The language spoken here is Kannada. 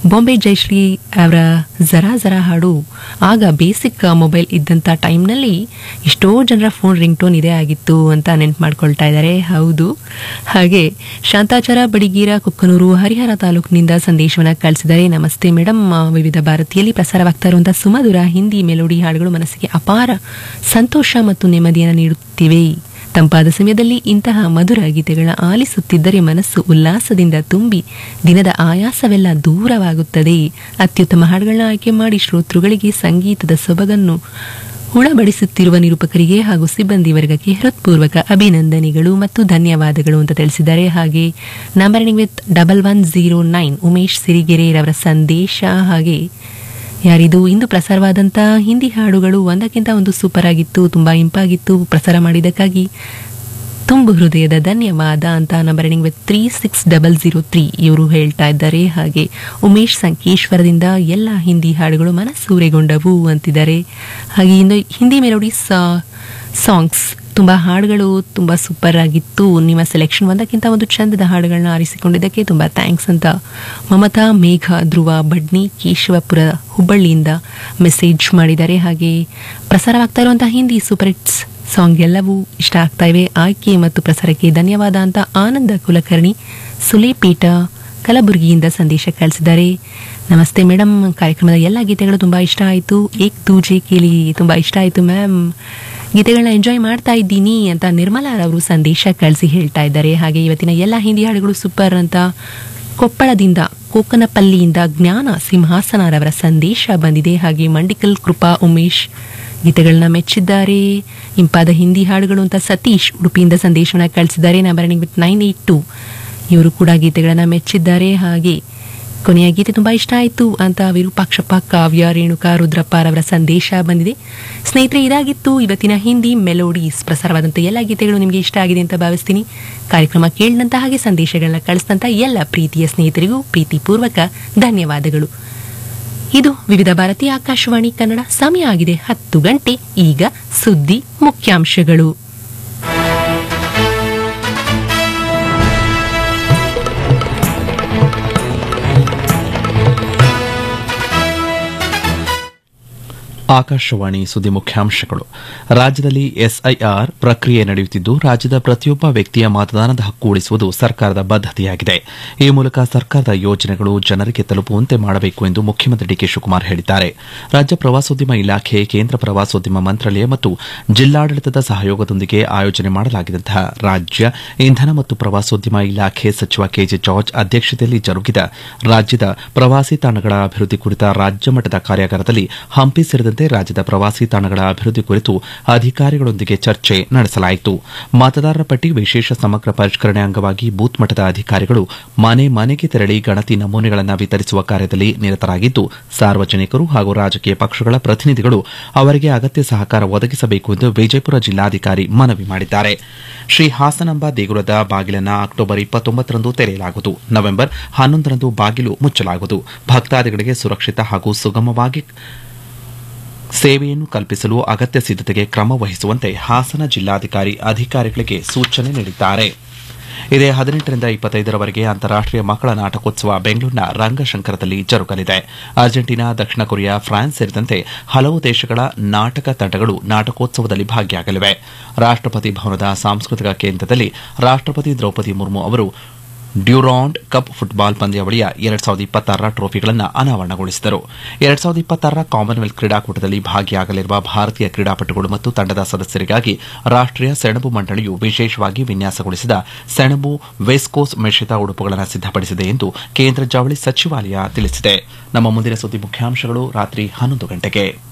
ಬಾಂಬೆ ಜಯಶ್ರೀ ಅವರ ಜರಾ ಜರಾ ಹಾಡು ಆಗ ಬೇಸಿಕ್ ಮೊಬೈಲ್ ಇದ್ದಂಥ ಟೈಮ್ನಲ್ಲಿ ಎಷ್ಟೋ ಜನರ ಫೋನ್ ರಿಂಗ್ ಟೋನ್ ಇದೇ ಆಗಿತ್ತು ಅಂತ ನೆನ್ಪು ಮಾಡ್ಕೊಳ್ತಾ ಇದ್ದಾರೆ ಹೌದು ಹಾಗೆ ಶಾಂತಾಚಾರ ಬಡಿಗೀರ ಕುಕ್ಕನೂರು ಹರಿಹರ ತಾಲೂಕಿನಿಂದ ಸಂದೇಶವನ್ನು ಕಳಿಸಿದ್ದಾರೆ ನಮಸ್ತೆ ಮೇಡಮ್ ವಿವಿಧ ಭಾರತೀಯಲ್ಲಿ ಪ್ರಸಾರವಾಗ್ತಾ ಇರುವಂತಹ ಸುಮಧುರ ಹಿಂದಿ ಮೆಲೋಡಿ ಹಾಡುಗಳು ಮನಸ್ಸಿಗೆ ಅಪಾರ ಸಂತೋಷ ಮತ್ತು ನೆಮ್ಮದಿಯನ್ನು ನೀಡುತ್ತಿವೆ ತಂಪಾದ ಸಮಯದಲ್ಲಿ ಇಂತಹ ಮಧುರ ಗೀತೆಗಳ ಆಲಿಸುತ್ತಿದ್ದರೆ ಮನಸ್ಸು ಉಲ್ಲಾಸದಿಂದ ತುಂಬಿ ದಿನದ ಆಯಾಸವೆಲ್ಲ ದೂರವಾಗುತ್ತದೆ ಅತ್ಯುತ್ತಮ ಹಾಡುಗಳನ್ನ ಆಯ್ಕೆ ಮಾಡಿ ಶ್ರೋತೃಗಳಿಗೆ ಸಂಗೀತದ ಸೊಬಗನ್ನು ಉಳಬಡಿಸುತ್ತಿರುವ ನಿರೂಪಕರಿಗೆ ಹಾಗೂ ಸಿಬ್ಬಂದಿ ವರ್ಗಕ್ಕೆ ಹೃತ್ಪೂರ್ವಕ ಅಭಿನಂದನೆಗಳು ಮತ್ತು ಧನ್ಯವಾದಗಳು ಅಂತ ತಿಳಿಸಿದ್ದಾರೆ ಹಾಗೆ numbering with double one zero nine Umesh ಸಿರಿಗೆರೆರವರ ಸಂದೇಶ ಹಾಗೆ ಯಾರಿದು ಇಂದು ಪ್ರಸಾರವಾದಂಥ ಹಿಂದಿ ಹಾಡುಗಳು ಒಂದಕ್ಕಿಂತ ಒಂದು ಸೂಪರ್ ಆಗಿತ್ತು ತುಂಬ ಇಂಪಾಗಿತ್ತು ಪ್ರಸಾರ ಮಾಡಿದ್ದಕ್ಕಾಗಿ ತುಂಬು ಹೃದಯದ ಧನ್ಯವಾದ ಅಂತ numbering with three six double zero three ಇವರು ಹೇಳ್ತಾ ಇದ್ದಾರೆ ಹಾಗೆ ಉಮೇಶ್ ಸಂಕೇಶ್ವರದಿಂದ ಎಲ್ಲ ಹಿಂದಿ ಹಾಡುಗಳು ಮನಸ್ಸೂರೆಗೊಂಡವು ಅಂತಿದ್ದಾರೆ ಹಾಗೆ ಇನ್ನು ಹಿಂದಿ ಮೆಲೋಡಿಸ್ ಸಾಂಗ್ಸ್ ತುಂಬ ಹಾಡುಗಳು ತುಂಬ ಸೂಪರ್ ಆಗಿತ್ತು ನಿಮ್ಮ ಸೆಲೆಕ್ಷನ್ ಒಂದಕ್ಕಿಂತ ಒಂದು ಚಂದದ ಹಾಡುಗಳನ್ನ ಆರಿಸಿಕೊಂಡಿದ್ದಕ್ಕೆ ತುಂಬ ಥ್ಯಾಂಕ್ಸ್ ಅಂತ ಮಮತಾ ಮೇಘ ಧ್ರುವ ಬಡ್ನಿ ಕೇಶವಪುರ ಹುಬ್ಬಳ್ಳಿಯಿಂದ ಮೆಸೇಜ್ ಮಾಡಿದ್ದಾರೆ ಹಾಗೆ ಪ್ರಸಾರವಾಗ್ತಾ ಇರುವಂತಹ ಹಿಂದಿ ಸೂಪರ್ ಹಿಟ್ಸ್ ಸಾಂಗ್ ಎಲ್ಲವೂ ಇಷ್ಟ ಆಗ್ತಾ ಇವೆ ಆಯ್ಕೆ ಮತ್ತು ಪ್ರಸಾರಕ್ಕೆ ಧನ್ಯವಾದ ಅಂತ ಆನಂದ ಕುಲಕರ್ಣಿ ಸುಲೇಪೀಠ ಕಲಬುರಗಿಯಿಂದ ಸಂದೇಶ ಕಳಿಸಿದ್ದಾರೆ ನಮಸ್ತೆ ಮೇಡಮ್ ಕಾರ್ಯಕ್ರಮದ ಎಲ್ಲ ಗೀತೆಗಳು ತುಂಬ ಇಷ್ಟ ಆಯಿತು ಏಕ್ ತೂಜೆ ಕೇಳಿ ತುಂಬ ಇಷ್ಟ ಆಯಿತು ಮ್ಯಾಮ್ ಗೀತೆಗಳನ್ನ ಎಂಜಾಯ್ ಮಾಡ್ತಾ ಇದ್ದೀನಿ ಅಂತ ನಿರ್ಮಲಾ ಅವರು ಸಂದೇಶ ಕಳಿಸಿ ಹೇಳ್ತಾ ಇದ್ದಾರೆ ಹಾಗೆ ಇವತ್ತಿನ ಎಲ್ಲ ಹಿಂದಿ ಹಾಡುಗಳು ಸೂಪರ್ ಅಂತ ಕೊಪ್ಪಳದಿಂದ ಕೋಕನಪಲ್ಲಿಯಿಂದ ಜ್ಞಾನ ಸಿಂಹಾಸನರವರ ಸಂದೇಶ ಬಂದಿದೆ ಹಾಗೆ ಮಂಡಿಕಲ್ ಕೃಪಾ ಉಮೇಶ್ ಗೀತೆಗಳನ್ನ ಮೆಚ್ಚಿದ್ದಾರೆ ಇಂಪಾದ ಹಿಂದಿ ಹಾಡುಗಳು ಅಂತ ಸತೀಶ್ ಉಡುಪಿಯಿಂದ ಸಂದೇಶವನ್ನು ಕಳಿಸಿದ್ದಾರೆ number with nine eight two ಇವರು ಕೂಡ ಗೀತೆಗಳನ್ನು ಮೆಚ್ಚಿದ್ದಾರೆ ಹಾಗೆ ಕೊನೆಯ ಗೀತೆ ತುಂಬ ಇಷ್ಟ ಆಯಿತು ಅಂತ ವಿರೂಪಾಕ್ಷಪ್ಪ ಕಾವ್ಯ ರೇಣುಕಾ ರುದ್ರಪ್ಪರವರ ಸಂದೇಶ ಬಂದಿದೆ ಸ್ನೇಹಿತರೆ ಇದಾಗಿತ್ತು ಇವತ್ತಿನ ಹಿಂದಿ ಮೆಲೋಡೀಸ್ ಪ್ರಸಾರವಾದಂಥ ಎಲ್ಲ ಗೀತೆಗಳು ನಿಮಗೆ ಇಷ್ಟ ಆಗಿದೆ ಅಂತ ಭಾವಿಸ್ತೀನಿ ಕಾರ್ಯಕ್ರಮ ಕೇಳಿದಂಥ ಹಾಗೆ ಸಂದೇಶಗಳನ್ನ ಕಳಿಸಿದಂಥ ಎಲ್ಲ ಪ್ರೀತಿಯ ಸ್ನೇಹಿತರಿಗೂ ಪ್ರೀತಿಪೂರ್ವಕ ಧನ್ಯವಾದಗಳು ಇದು ವಿವಿಧ ಭಾರತೀಯ ಆಕಾಶವಾಣಿ ಕನ್ನಡ ಸಮಯ ಆಗಿದೆ ಹತ್ತು ಗಂಟೆ ಈಗ ಸುದ್ದಿ ಮುಖ್ಯಾಂಶಗಳು ಆಕಾಶವಾಣಿ ಸುದ್ದಿ ಮುಖ್ಯಾಂಶಗಳು ರಾಜ್ಯದಲ್ಲಿ ಎಸ್ಐಆರ್ ಪ್ರಕ್ರಿಯೆ ನಡೆಯುತ್ತಿದ್ದು ರಾಜ್ಯದ ಪ್ರತಿಯೊಬ್ಬ ವ್ಯಕ್ತಿಯ ಮತದಾನದ ಹಕ್ಕು ಉಳಿಸುವುದು ಸರ್ಕಾರದ ಬದ್ದತೆಯಾಗಿದೆ ಈ ಮೂಲಕ ಸರ್ಕಾರದ ಯೋಜನೆಗಳು ಜನರಿಗೆ ತಲುಪುವಂತೆ ಮಾಡಬೇಕು ಎಂದು ಮುಖ್ಯಮಂತ್ರಿ ಡಿಕೆ ಶಿವಕುಮಾರ್ ಹೇಳಿದ್ದಾರೆ ರಾಜ್ಯ ಪ್ರವಾಸೋದ್ಯಮ ಇಲಾಖೆ ಕೇಂದ್ರ ಪ್ರವಾಸೋದ್ಯಮ ಮಂತ್ರಾಲಯ ಮತ್ತು ಜಿಲ್ಲಾಡಳಿತದ ಸಹಯೋಗದೊಂದಿಗೆ ಆಯೋಜನೆ ಮಾಡಲಾಗಿದ್ದಂತಹ ರಾಜ್ಯ ಇಂಧನ ಮತ್ತು ಪ್ರವಾಸೋದ್ಯಮ ಇಲಾಖೆ ಸಚಿವ ಕೆಜೆ ಜಾರ್ಜ್ ಅಧ್ಯಕ್ಷತೆಯಲ್ಲಿ ಜರುಗಿದ ರಾಜ್ಯದ ಪ್ರವಾಸಿ ತಾಣಗಳ ಅಭಿವೃದ್ಧಿ ಕುರಿತ ರಾಜ್ಯ ಮಟ್ಟದ ಕಾರ್ಯಾಗಾರದಲ್ಲಿ ಹಂಪಿ ಸೇರಿದಂತೆ ರಾಜ್ಯದ ಪ್ರವಾಸಿ ತಾಣಗಳ ಅಭಿವೃದ್ಧಿ ಕುರಿತು ಅಧಿಕಾರಿಗಳೊಂದಿಗೆ ಚರ್ಚೆ ನಡೆಸಲಾಯಿತು ಮತದಾರರ ಪಟ್ಟಿ ವಿಶೇಷ ಸಮಗ್ರ ಪರಿಷ್ಕರಣೆ ಅಂಗವಾಗಿ ಬೂತ್ ಮಟ್ಟದ ಅಧಿಕಾರಿಗಳು ಮನೆ ಮನೆಗೆ ತೆರಳಿ ಗಣತಿ ನಮೂನೆಗಳನ್ನು ವಿತರಿಸುವ ಕಾರ್ಯದಲ್ಲಿ ನಿರತರಾಗಿದ್ದು ಸಾರ್ವಜನಿಕರು ಹಾಗೂ ರಾಜಕೀಯ ಪಕ್ಷಗಳ ಪ್ರತಿನಿಧಿಗಳು ಅವರಿಗೆ ಅಗತ್ಯ ಸಹಕಾರ ಒದಗಿಸಬೇಕು ಎಂದು ವಿಜಯಪುರ ಜಿಲ್ಲಾಧಿಕಾರಿ ಮನವಿ ಮಾಡಿದ್ದಾರೆ ಶ್ರೀ ಹಾಸನಾಂಬ ದೇಗುಲದ ಬಾಗಿಲನ್ನು ಅಕ್ಟೋಬರ್ ಇಪ್ಪತ್ತೊಂಬತ್ತರಂದು ತೆರೆಯಲಾಗುವುದು ನವೆಂಬರ್ ಹನ್ನೊಂದರಂದು ಬಾಗಿಲು ಮುಚ್ಚಲಾಗುವುದು ಭಕ್ತಾದಿಗಳಿಗೆ ಸುರಕ್ಷಿತ ಹಾಗೂ ಸುಗಮವಾಗಿ ಸೇವೆಯನ್ನು ಕಲ್ಪಿಸಲು ಅಗತ್ಯ ಸಿದ್ದತೆಗೆ ಕ್ರಮ ವಹಿಸುವಂತೆ ಹಾಸನ ಜಿಲ್ಲಾಧಿಕಾರಿ ಅಧಿಕಾರಿಗಳಿಗೆ ಸೂಚನೆ ನೀಡಿದ್ದಾರೆ ಇದೇ ಹದಿನೆಂಟರಿಂದ ಇಪ್ಪತ್ತೈದರವರೆಗೆ ಅಂತಾರಾಷ್ಟೀಯ ಮಕ್ಕಳ ನಾಟಕೋತ್ಸವ ಬೆಂಗಳೂರಿನ ರಂಗಶಂಕರದಲ್ಲಿ ಜರುಗಲಿದೆ ಅರ್ಜೆಂಟೀನಾ ದಕ್ಷಿಣ ಕೊರಿಯಾ ಫ್ರಾನ್ಸ್ ಸೇರಿದಂತೆ ಹಲವು ದೇಶಗಳ ನಾಟಕ ತಂಡಗಳು ನಾಟಕೋತ್ಸವದಲ್ಲಿ ಭಾಗಿಯಾಗಲಿವೆ ರಾಷ್ಟಪತಿ ಭವನದ ಸಾಂಸ್ಕೃತಿಕ ಕೇಂದ್ರದಲ್ಲಿ ರಾಷ್ಟಪತಿ ದ್ರೌಪದಿ ಮುರ್ಮು ಅವರು ಡ್ಯೂರಾಂಡ್ ಕಪ್ ಫುಟ್ಬಾಲ್ ಪಂದ್ಯಾವಳಿಯ ಎರಡ್ ಸಾವಿರದ ಇಪ್ಪತ್ತಾರರ ಟ್ರೋಫಿಗಳನ್ನು ಅನಾವರಣಗೊಳಿಸಿದರು ಎರಡ್ ಸಾವಿರದ ಇಪ್ಪತ್ತಾರರ ಕಾಮನ್ವೆಲ್ತ್ ಕ್ರೀಡಾಕೂಟದಲ್ಲಿ ಭಾಗಿಯಾಗಲಿರುವ ಭಾರತೀಯ ಕ್ರೀಡಾಪಟುಗಳು ಮತ್ತು ತಂಡದ ಸದಸ್ಯರಿಗಾಗಿ ರಾಷ್ಟೀಯ ಸೆಣಬು ಮಂಡಳಿಯು ವಿಶೇಷವಾಗಿ ವಿನ್ಯಾಸಗೊಳಿಸಿದ ಸೆಣಬು ವೆಸ್ಕೋಸ್ ಮಿಶ್ರಿತ ಉಡುಪುಗಳನ್ನು ಸಿದ್ದಪಡಿಸಿದೆ ಎಂದು ಕೇಂದ್ರ ಜವಳಿ ಸಚಿವಾಲಯ ತಿಳಿಸಿದೆ ನಮ್ಮ ಮುಂದಿನ ಸುದ್ದಿ ಮುಖ್ಯಾಂಶಗಳು ರಾತ್ರಿ ಹನ್ನೊಂದು ಗಂಟೆಗೆ